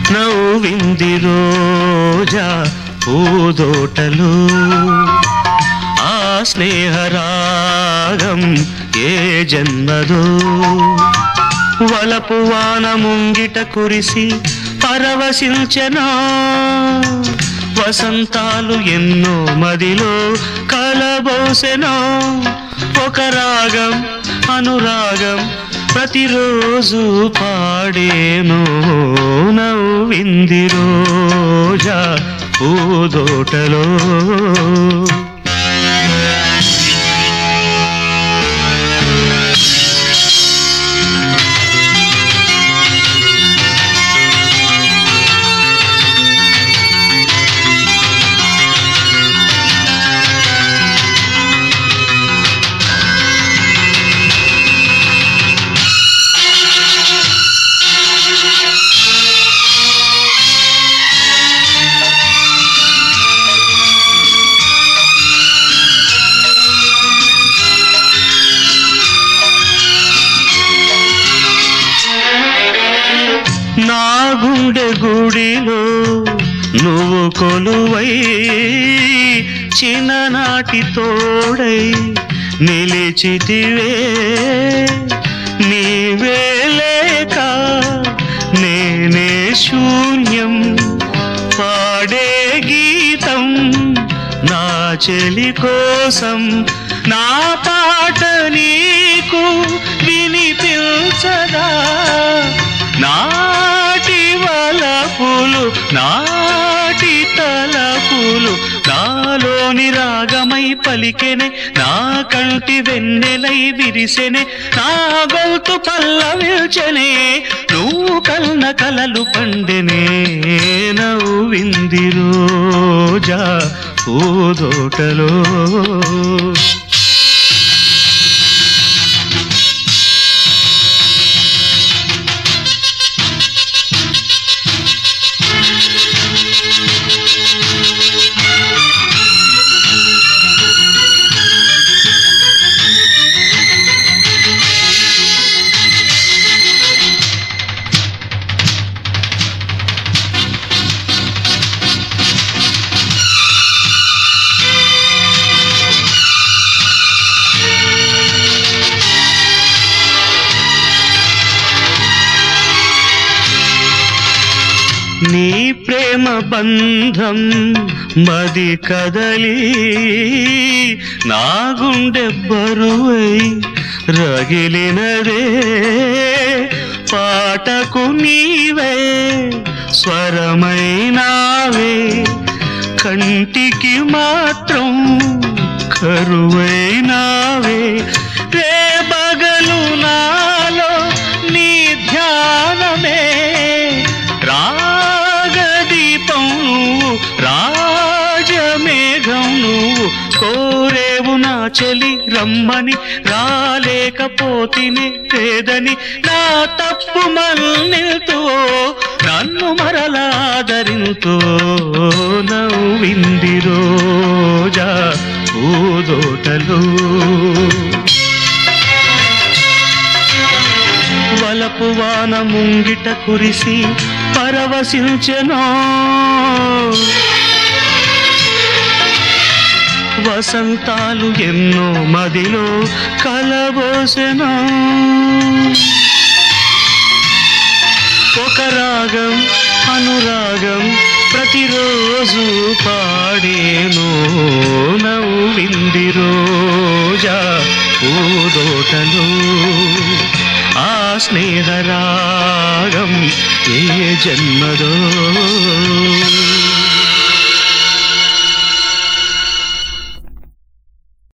నవ్వింది రోజా పూదోటలు ఆ స్నేహరాగం ఏ జన్మదో వలపు వాన ముంగిట కురిసి పరవశించనా వసంతాలు ఎన్నో మదిలో కలబోసెనో ఒక రాగం అనురాగం ప్రతిరోజు పాడేను నవ్వింది రోజా పూదోటలో నా గుండె గుడిలో నువ్వు కొలువై చిన్ననాటి తోడై నిలిచితివే నీవే లేక నేనే శూన్యం పాడే గీతం నా చెలి కోసం నా పాట నీకు వినిపించదా నాటి వలపులు నాటి తలపులు నాలోని రాగమై పలికెనే నా కంటి వెన్నెలై విరిసెనే నా గొంతు పల్లవిల్చెనే నువ్వు కన్న కలలు పండెనే నవ్వింది రోజా పూదోటలో నీ ప్రేమ బంధం మది కదలి నా గుండె బరువై రగిలినదే పాటకు నీవే స్వరమైనావే కంటికి మాత్రం కరువైనావే రే బగలు నాలో నీ ధ్యానమే రాగదీపం నువ్వు రాజమేఘం నువ్వు కోరేవు నా చెలి రమ్మని రాలేకపోతిని లేదని నా తప్పు మన్నిల్తో నన్ను మరలాదరింతో నవ్వింది రోజా పూదోటలు వలపు వాన ముంగిట కురిసి పరవశించెనో వసంతాలు ఎన్నో మదిలో కలబోసెనో ఒక రాగం అనురాగం ప్రతిరోజు పాడేను నవ్వింది రోజా పూదోటలు ఆ స్నేహరాగం ఏ జన్మదో